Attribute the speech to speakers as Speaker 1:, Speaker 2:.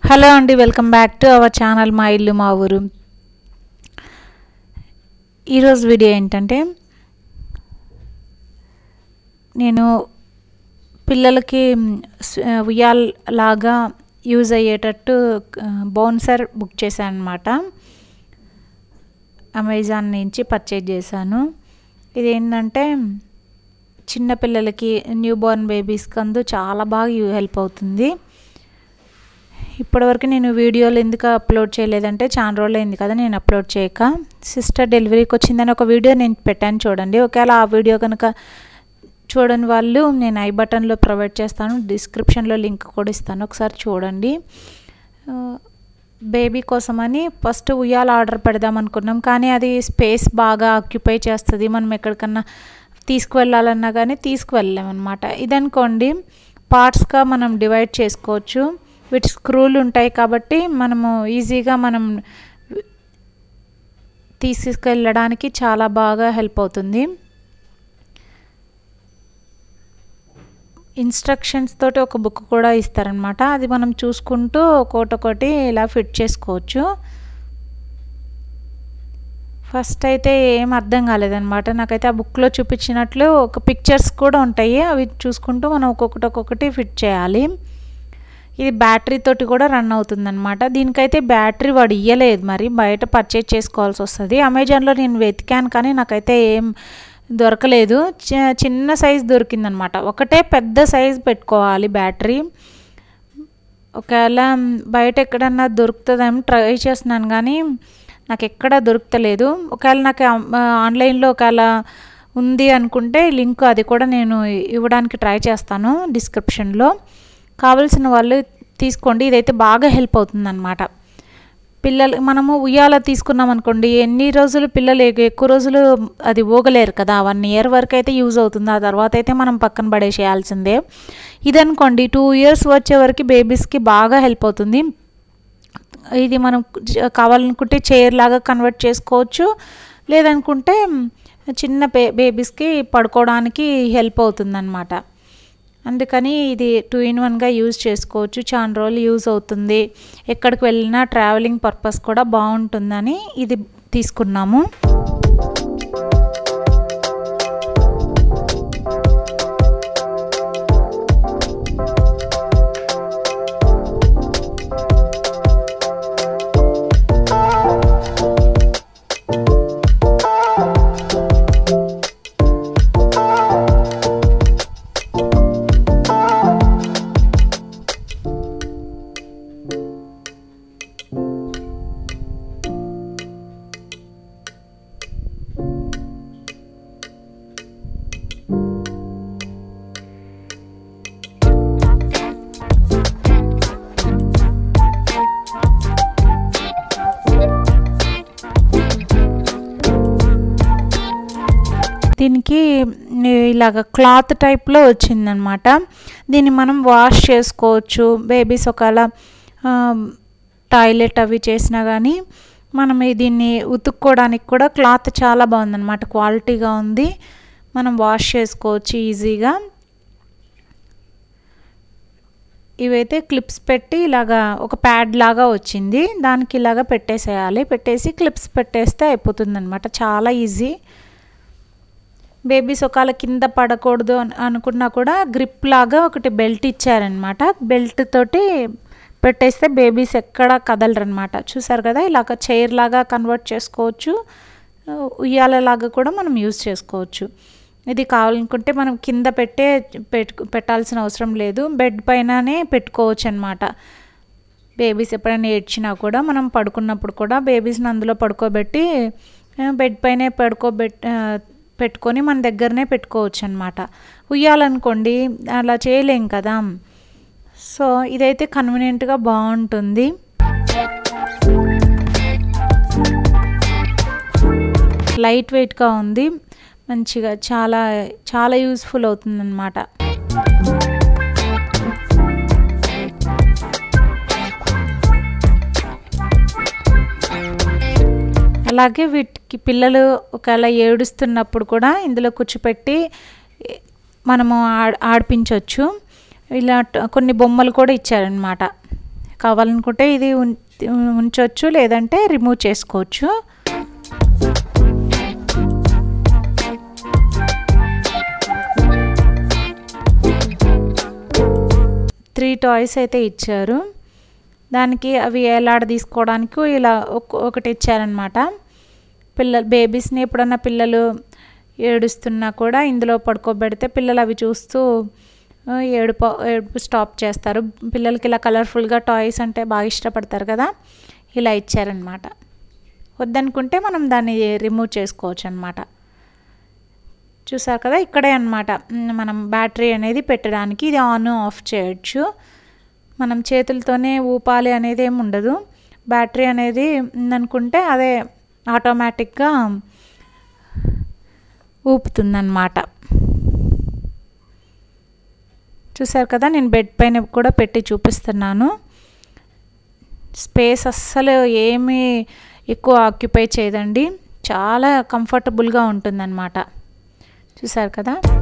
Speaker 1: hello అండి welcome back to our channel మా ఇల్లు మా ఊరు ఈరోజు వీడియో ఏంటంటే నేను పిల్లలకి ఉయ్యాల్ లాగా యూజ్ అయ్యేటట్టు బౌన్సర్ బుక్ చేశాను అనమాట అమెజాన్ నుంచి పర్చేజ్ చేశాను ఇది ఏంటంటే చిన్నపిల్లలకి న్యూ బోర్న్ బేబీస్కి అందు చాలా బాగా హెల్ప్ అవుతుంది ఇప్పటివరకు నేను వీడియోలు ఎందుకు అప్లోడ్ చేయలేదంటే చాలా రోజులు అయింది కదా నేను అప్లోడ్ చేయక సిస్టర్ డెలివరీకి వచ్చిందని ఒక వీడియో నేను పెట్టాను చూడండి ఒకవేళ ఆ వీడియో కనుక చూడని వాళ్ళు నేను ఐ బటన్లో ప్రొవైడ్ చేస్తాను డిస్క్రిప్షన్లో లింక్ కూడా ఇస్తాను ఒకసారి చూడండి బేబీ కోసమని ఫస్ట్ ఉయ్యాల ఆర్డర్ పెడదాం అనుకున్నాం కానీ అది స్పేస్ బాగా ఆక్యుపై చేస్తుంది మనం ఎక్కడికన్నా తీసుకువెళ్ళాలన్నా కానీ తీసుకువెళ్ళామన్నమాట ఇదనుకోండి పార్ట్స్గా మనం డివైడ్ చేసుకోవచ్చు వీటి స్క్రూలు ఉంటాయి కాబట్టి మనము ఈజీగా మనం తీసుకెళ్ళడానికి చాలా బాగా హెల్ప్ అవుతుంది ఇన్స్ట్రక్షన్స్ తోటి ఒక బుక్ కూడా ఇస్తారనమాట అది మనం చూసుకుంటూ ఒక్కొక్కటి ఇలా ఫిట్ చేసుకోవచ్చు ఫస్ట్ అయితే ఏం అర్థం కాలేదనమాట నాకైతే ఆ బుక్లో చూపించినట్లు ఒక పిక్చర్స్ కూడా ఉంటాయి అవి చూసుకుంటూ మనం ఒక్కొక్కటి ఒక్కొక్కటి ఫిట్ చేయాలి ఇది బ్యాటరీ తోటి కూడా రన్ అవుతుందన్నమాట దీనికైతే బ్యాటరీ వాడు ఇయ్యలేదు మరి బయట పర్చేజ్ చేసుకోవాల్సి వస్తుంది అమెజాన్లో నేను వెతికాను కానీ నాకైతే ఏం దొరకలేదు చిన్న సైజ్ దొరికిందనమాట ఒకటే పెద్ద సైజ్ పెట్టుకోవాలి బ్యాటరీ ఒకవేళ బయట ఎక్కడన్నా దొరుకుతుందేమో ట్రై చేస్తున్నాను కానీ నాకు ఎక్కడ దొరుకుతలేదు ఒకవేళ నాకు ఆన్లైన్లో ఒకవేళ ఉంది అనుకుంటే లింక్ అది కూడా నేను ఇవ్వడానికి ట్రై చేస్తాను డిస్క్రిప్షన్లో కావలసిన వాళ్ళు తీసుకోండి ఇదైతే బాగా హెల్ప్ అవుతుందన్నమాట పిల్లలు మనము ఉయ్యాల తీసుకున్నాం అనుకోండి ఎన్ని రోజులు పిల్లలు ఎక్కువ రోజులు అది ఊగలేరు కదా వన్ ఇయర్ వరకు అయితే యూజ్ అవుతుంది ఆ తర్వాత అయితే మనం పక్కన పడేసేయాల్సిందే ఇదనుకోండి టూ ఇయర్స్ వచ్చే వరకు బేబీస్కి బాగా హెల్ప్ అవుతుంది ఇది మనం కావాలనుకుంటే చైర్ లాగా కన్వర్ట్ చేసుకోవచ్చు లేదనుకుంటే చిన్న బే బేబీస్కి పడుకోవడానికి హెల్ప్ అవుతుందన్నమాట అందుకని ఇది టూ ఇన్ వన్గా యూజ్ చేసుకోవచ్చు చాలా రోజులు యూజ్ అవుతుంది ఎక్కడికి వెళ్ళినా ట్రావెలింగ్ పర్పస్ కూడా బాగుంటుందని ఇది తీసుకున్నాము దీనికి ఇలాగ క్లాత్ టైప్లో వచ్చిందనమాట దీన్ని మనం వాష్ చేసుకోవచ్చు బేబీస్ ఒకవేళ టాయిలెట్ అవి చేసినా కానీ మనం దీన్ని ఉతుక్కోవడానికి కూడా క్లాత్ చాలా బాగుందన్నమాట క్వాలిటీగా ఉంది మనం వాష్ చేసుకోవచ్చు ఈజీగా ఇవైతే క్లిప్స్ పెట్టి ఇలాగా ఒక ప్యాడ్ లాగా వచ్చింది దానికి ఇలాగా పెట్టేసేయాలి పెట్టేసి క్లిప్స్ పెట్టేస్తే అయిపోతుంది అనమాట చాలా ఈజీ బేబీస్ ఒకవేళ కింద పడకూడదు అనుకున్నా కూడా గ్రిప్ లాగా ఒకటి బెల్ట్ ఇచ్చారనమాట బెల్ట్ తోటి పెట్టేస్తే బేబీస్ ఎక్కడ కదలరనమాట చూసారు కదా ఇలాగ చైర్ లాగా కన్వర్ట్ చేసుకోవచ్చు ఉయ్యాలలాగా కూడా మనం యూజ్ చేసుకోవచ్చు ఇది కావాలనుకుంటే మనం కింద పెట్టే పెట్టు పెట్టాల్సిన అవసరం లేదు బెడ్ పైననే పెట్టుకోవచ్చు అనమాట బేబీస్ ఎప్పుడైనా ఏడ్చినా కూడా మనం పడుకున్నప్పుడు కూడా బేబీస్ని అందులో పడుకోబెట్టి బెడ్ పైనే పడుకోబెట్ పెట్టుకొని మన దగ్గరనే పెట్టుకోవచ్చు అనమాట ఉయ్యాలనుకోండి అలా చేయలేం కదా సో ఇదైతే కన్వీనియంట్గా బాగుంటుంది లైట్ వెయిట్గా ఉంది మంచిగా చాలా చాలా యూస్ఫుల్ అవుతుందన్నమాట అలాగే వీటికి పిల్లలు ఒకవేళ ఏడుస్తున్నప్పుడు కూడా ఇందులో కూర్చోపెట్టి మనము ఆడ్ ఆడిపించవచ్చు ఇలా ట- కొన్ని బొమ్మలు కూడా ఇచ్చారనమాట కావాలనుకుంటే ఇది ఉంచవచ్చు లేదంటే రిమూవ్ చేసుకోవచ్చు త్రీ టాయ్స్ అయితే ఇచ్చారు దానికి అవి ఎలాడ తీసుకోవడానికి ఇలా ఒకటి ఇచ్చారనమాట పిల్లలు బేబీస్ని ఎప్పుడన్నా పిల్లలు ఏడుస్తున్నా కూడా ఇందులో పడుకోబెడితే పిల్లలు అవి చూస్తూ ఏడుపు ఏడుపు స్టాప్ చేస్తారు పిల్లలకి ఇలా కలర్ఫుల్గా టాయ్స్ అంటే బాగా ఇష్టపడతారు కదా ఇలా ఇచ్చారనమాట వద్దనుకుంటే మనం దాన్ని రిమూవ్ చేసుకోవచ్చు అనమాట చూసారు కదా ఇక్కడే అనమాట మనం బ్యాటరీ అనేది పెట్టడానికి ఇది ఆన్ ఆఫ్ చేయొచ్చు మనం చేతులతోనే ఊపాలి అనేది ఏమి ఉండదు బ్యాటరీ అనేది ఉందనుకుంటే అదే ఆటోమేటిక్గా ఊపుతుందన్నమాట చూసారు కదా నేను బెడ్ పైన కూడా పెట్టి చూపిస్తున్నాను స్పేస్ అస్సలు ఏమీ ఎక్కువ ఆక్యుపై చేయదండి చాలా కంఫర్టబుల్గా ఉంటుందన్నమాట చూసారు కదా